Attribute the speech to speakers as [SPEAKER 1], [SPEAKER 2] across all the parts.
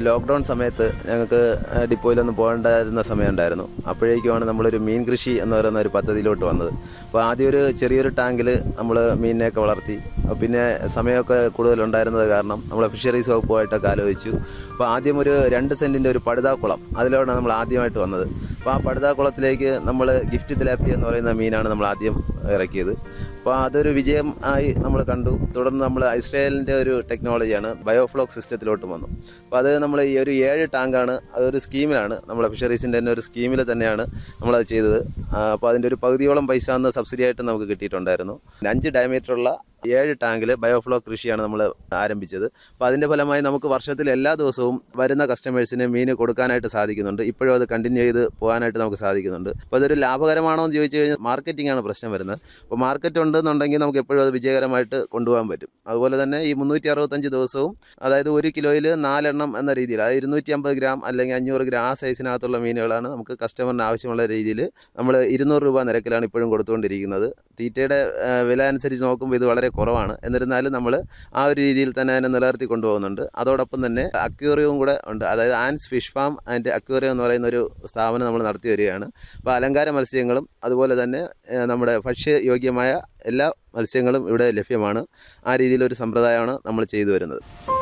[SPEAKER 1] lockdown സമയത്ത് ഞങ്ങൾക്ക് ഡിപ്പോയിലൊന്നും പോകേണ്ടായിരുന്ന സമയമുണ്ടായിരുന്നു അപ്പോഴേക്കുമാണ് നമ്മളൊരു മീൻ കൃഷി എന്ന് പറയുന്ന ഒരു പദ്ധതിയിലോട്ട് വന്നത് അപ്പോൾ ആദ്യം ഒരു ചെറിയൊരു ടാങ്കിൽ നമ്മൾ മീനിനെയൊക്കെ വളർത്തി അപ്പോൾ പിന്നെ സമയമൊക്കെ കൂടുതലുണ്ടായിരുന്നത് കാരണം നമ്മൾ ഫിഷറീസ് വകുപ്പുമായിട്ടൊക്കെ ആലോചിച്ചു അപ്പോൾ ആദ്യം ഒരു രണ്ട് സെൻറ്റിൻ്റെ ഒരു പടുതാക്കുളം അതിലാണ് നമ്മൾ ആദ്യമായിട്ട് വന്നത് അപ്പോൾ ആ പടുതാക്കുളത്തിലേക്ക് നമ്മൾ ഗിഫ്റ്റ് തിലാപ്പി എന്ന് പറയുന്ന മീനാണ് നമ്മൾ ആദ്യം ഇറക്കിയത് അപ്പോൾ അതൊരു വിജയം ആയി നമ്മൾ കണ്ടു തുടർന്ന് നമ്മൾ ഇസ്രായേലിൻ്റെ ഒരു ടെക്നോളജിയാണ് ബയോഫ്ലോക്ക് സിസ്റ്റത്തിലോട്ട് വന്നു അപ്പോൾ അത് നമ്മൾ ഈ ഒരു ഏഴ് ടാങ്കാണ് അതൊരു സ്കീമിലാണ് നമ്മളെ ഫിഷറീസിൻ്റെ തന്നെ ഒരു സ്കീമിൽ തന്നെയാണ് നമ്മളത് ചെയ്തത് അപ്പോൾ അതിൻ്റെ ഒരു പകുതിയോളം പൈസ അന്ന് സബ്സിഡി ആയിട്ട് നമുക്ക് കിട്ടിയിട്ടുണ്ടായിരുന്നു അഞ്ച് ഡയമീറ്ററുള്ള ഏഴ് ടാങ്കിൽ ബയോഫ്ലോ കൃഷിയാണ് നമ്മൾ ആരംഭിച്ചത് അപ്പോൾ അതിൻ്റെ ഫലമായി നമുക്ക് വർഷത്തിൽ എല്ലാ ദിവസവും വരുന്ന കസ്റ്റമേഴ്സിന് മീൻ കൊടുക്കാനായിട്ട് സാധിക്കുന്നുണ്ട് ഇപ്പോഴും അത് കണ്ടിന്യൂ ചെയ്ത് പോകാനായിട്ട് നമുക്ക് സാധിക്കുന്നുണ്ട് അപ്പോൾ അതൊരു ലാഭകരമാണോ എന്ന് ചോദിച്ചു കഴിഞ്ഞാൽ മാർക്കറ്റിംഗ് ആണ് പ്രശ്നം വരുന്നത് അപ്പോൾ മാർക്കറ്റ് ഉണ്ടെന്നുണ്ടെങ്കിൽ നമുക്ക് എപ്പോഴും അത് വിജയകരമായിട്ട് കൊണ്ടുപോകാൻ പറ്റും അതുപോലെ തന്നെ ഈ മുന്നൂറ്റി അറുപത്തഞ്ച് ദിവസവും അതായത് ഒരു കിലോയിൽ നാലെണ്ണം എന്ന രീതിയിൽ അതായത് ഇരുന്നൂറ്റി അമ്പത് ഗ്രാം അല്ലെങ്കിൽ അഞ്ഞൂറ് ഗ്രാം ആ സൈസിനകത്തുള്ള മീനുകളാണ് നമുക്ക് കസ്റ്റമറിന് ആവശ്യമുള്ള രീതിയിൽ നമ്മൾ ഇരുന്നൂറ് രൂപ നിരക്കിലാണ് ഇപ്പോഴും കൊടുത്തുകൊണ്ടിരിക്കുന്നത് തീറ്റയുടെ ആ, വില അനുസരിച്ച് നോക്കുമ്പോൾ ഇത് വളരെ കുറവാണ് എന്നിരുന്നാലും നമ്മൾ ആ ഒരു രീതിയിൽ തന്നെ അതിനെ നിലനിർത്തി കൊണ്ടുപോകുന്നുണ്ട് അതോടൊപ്പം തന്നെ അക്വേറിയവും കൂടെ ഉണ്ട് അതായത് Ann's fish farm and aquarium എന്ന് പറയുന്ന ഒരു സ്ഥാപനം നമ്മൾ നടത്തി വരികയാണ് അപ്പോൾ അലങ്കാര മത്സ്യങ്ങളും അതുപോലെ തന്നെ ആ, നമ്മുടെ ഭക്ഷ്യയോഗ്യമായ എല്ലാ മത്സ്യങ്ങളും ഇവിടെ ലഭ്യമാണ് ആ രീതിയിലൊരു സമ്പ്രദായമാണ് നമ്മൾ ചെയ്തു വരുന്നത്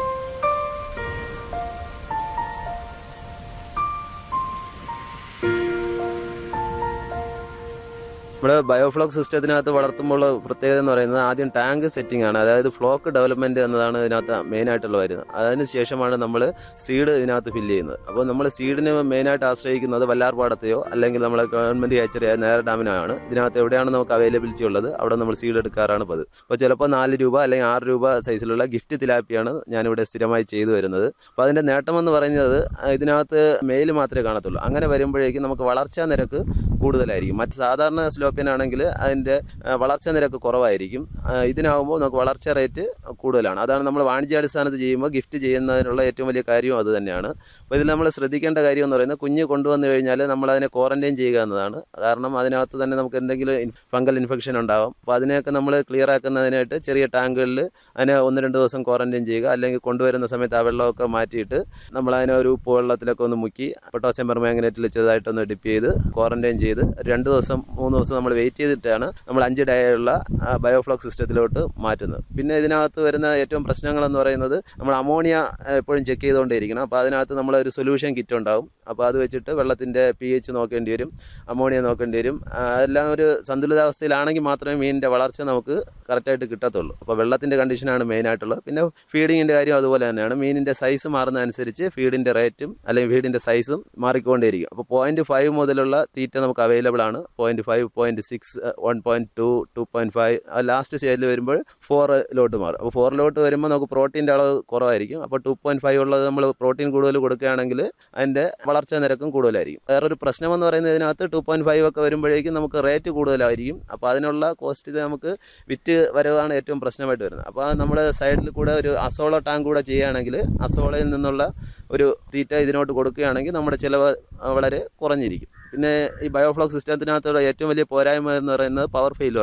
[SPEAKER 1] നമ്മുടെ ബയോഫ്ലോക്ക് സിസ്റ്റത്തിനകത്ത് വളർത്തുമ്പോൾ പ്രത്യേകത എന്ന് പറയുന്നത് ആദ്യം ടാങ്ക് സെറ്റിംഗ് ആണ് അതായത് ഫ്ലോക്ക് ഡെവലപ്മെന്റ് എന്നതാണ് ഇതിനകത്ത് മെയിൻ ആയിട്ടുള്ള വരുന്നത് അതിന് ശേഷമാണ് നമ്മൾ സീഡ് ഇതിനകത്ത് ഫില്ല് ചെയ്യുന്നത് അപ്പോൾ നമ്മൾ സീഡിന് മെയിനായിട്ട് ആശ്രയിക്കുന്നത് വല്ലാർപാടത്തെയോ അല്ലെങ്കിൽ നമ്മളെ ഗവൺമെന്റ് അയച്ചറിയ നേര ഡാമിനാണ് ഇതിനകത്ത് എവിടെയാണ് നമുക്ക് അവൈലബിലിറ്റി ഉള്ളത് അവിടെ നമ്മൾ സീഡ് എടുക്കാറാണ് പതിവ് അപ്പോൾ ചിലപ്പോൾ നാല് രൂപ അല്ലെങ്കിൽ ആറ് രൂപ സൈസിലുള്ള ഗിഫ്റ്റ് തിലാപ്പിയാണ് ഞാനിവിടെ സ്ഥിരമായി ചെയ്തു വരുന്നത് അപ്പോൾ അതിൻ്റെ നേട്ടമെന്ന് പറയുന്നത് ഇതിനകത്ത് മെയിൽ മാത്രമേ കാണത്തുള്ളൂ അങ്ങനെ വരുമ്പോഴേക്കും നമുക്ക് വളർച്ചാ നിരക്ക് കൂടുതലായിരിക്കും മറ്റ് സാധാരണ സ്ലോപ്പിനാണെങ്കിൽ അതിൻ്റെ ആ, വളർച്ചാ നിരക്ക് കുറവായിരിക്കും ആ, ഇതിനാകുമ്പോൾ നമുക്ക് വളർച്ച റേറ്റ് കൂടുതലാണ് അതാണ് നമ്മൾ വാണിജ്യാടിസ്ഥാനത്ത് ചെയ്യുമ്പോൾ ഗിഫ്റ്റ് ചെയ്യുന്നതിനുള്ള ഏറ്റവും വലിയ കാര്യവും അത് തന്നെയാണ് അപ്പോൾ ഇതിൽ നമ്മൾ ശ്രദ്ധിക്കേണ്ട കാര്യം എന്ന് പറയുന്നത് കുഞ്ഞ് കൊണ്ടുവന്നു കഴിഞ്ഞാൽ നമ്മൾ അതിനെ ക്വാറന്റൈൻ ചെയ്യുക എന്നതാണ് കാരണം അതിനകത്ത് തന്നെ നമുക്ക് എന്തെങ്കിലും ഫംഗൽ ഇൻഫെക്ഷൻ ഉണ്ടാവും അപ്പോൾ അതിനെയൊക്കെ നമ്മൾ ക്ലിയർ ആക്കുന്നതിനായിട്ട് ചെറിയ ടാങ്കുകളിൽ അതിനെ ഒന്ന് രണ്ട് ദിവസം ക്വാറന്റൈൻ ചെയ്യുക അല്ലെങ്കിൽ കൊണ്ടുവരുന്ന സമയത്ത് ആ വെള്ളമൊക്കെ മാറ്റിയിട്ട് നമ്മൾ അതിനെ ഒരു ഉപ്പ് വെള്ളത്തിലൊക്കെ ഒന്ന് മുക്കി പൊട്ടാസ്യം പെർമാംഗനേറ്റിൽ ചെറുതായിട്ടൊന്ന് ഡിപ്പ് ചെയ്ത് ക്വാറന്റൈൻ ചെയ്ത് രണ്ട് ദിവസം മൂന്ന് ദിവസം നമ്മൾ വെയിറ്റ് ചെയ്തിട്ടാണ് നമ്മൾ അഞ്ച് ഡേ ഉള്ള ബയോഫ്ലോക്ക് സിസ്റ്റത്തിലോട്ട് മാറ്റുന്നത് പിന്നെ ഇതിനകത്ത് വരുന്ന ഏറ്റവും പ്രശ്നങ്ങളെന്ന് പറയുന്നത് നമ്മൾ അമോണിയ എപ്പോഴും ചെക്ക് ചെയ്തുകൊണ്ടേയിരിക്കണം അപ്പോൾ അതിനകത്ത് നമ്മൾ ഒരു സൊല്യൂഷൻ കിറ്റ് ഉണ്ടാവും അപ്പോൾ അത് വെച്ചിട്ട് വെള്ളത്തിൻ്റെ പി എച്ച് നോക്കേണ്ടി വരും അമോണിയ നോക്കേണ്ടി വരും ആ, എല്ലാം ഒരു സന്തുലിതാവസ്ഥയിലാണെങ്കിൽ മാത്രമേ മീനിൻ്റെ വളർച്ച നമുക്ക് കറക്റ്റായിട്ട് കിട്ടത്തുള്ളൂ അപ്പോൾ വെള്ളത്തിൻ്റെ കണ്ടീഷനാണ് മെയിനായിട്ടുള്ളത് പിന്നെ ഫീഡിങ്ങിൻ്റെ കാര്യം അതുപോലെ തന്നെയാണ് മീനിൻ്റെ സൈസ് മാറുന്നതനുസരിച്ച് ഫീഡിൻ്റെ റേറ്റും അല്ലെങ്കിൽ ഫീഡിൻ്റെ സൈസും മാറിക്കൊണ്ടേയിരിക്കും അപ്പോൾ പോയിൻറ്റ് ഫൈവ് മുതലുള്ള തീറ്റ നമുക്ക് അവൈലബിൾ ആണ് point five point six one point two two point five last സ്റ്റേജിൽ വരുമ്പോൾ ഫോറിലോട്ട് മാറും അപ്പോൾ ഫോറിലോട്ട് വരുമ്പോൾ നമുക്ക് പ്രോട്ടീൻ്റെ അളവ് കുറവായിരിക്കും അപ്പോൾ ടു പോയിൻറ്റ് ഫൈവ് ഉള്ളത് നമ്മൾ പ്രോട്ടീൻ കൂടുതൽ കൊടുക്കുകയാണെങ്കിൽ അതിൻ്റെ വളർച്ചാ നിരക്കും കൂടുതലായിരിക്കും വേറൊരു പ്രശ്നമെന്ന് പറയുന്നത് ഇതിനകത്ത് ടു പോയിൻറ്റ് ഫൈവ് ഒക്കെ വരുമ്പോഴേക്കും നമുക്ക് റേറ്റ് കൂടുതലായിരിക്കും അപ്പോൾ അതിനുള്ള കോസ്റ്റ് നമുക്ക് വിറ്റ് വരവാണ് ഏറ്റവും പ്രശ്നമായിട്ട് വരുന്നത് അപ്പോൾ നമ്മുടെ സൈഡിൽ കൂടെ ഒരു അസോള ടാങ്ക് കൂടെ ചെയ്യുകയാണെങ്കിൽ അസോളയിൽ നിന്നുള്ള ഒരു തീറ്റ ഇതിനോട്ട് കൊടുക്കുകയാണെങ്കിൽ നമ്മുടെ ചിലവ് വളരെ കുറഞ്ഞിരിക്കും പിന്നെ ഈ ബയോഫ്ലോക്ക് സിസ്റ്റത്തിനകത്തുള്ള ഏറ്റവും വലിയ പോരായ്മ എന്ന് പറയുന്നത് പവർ ഫെയിലുവർ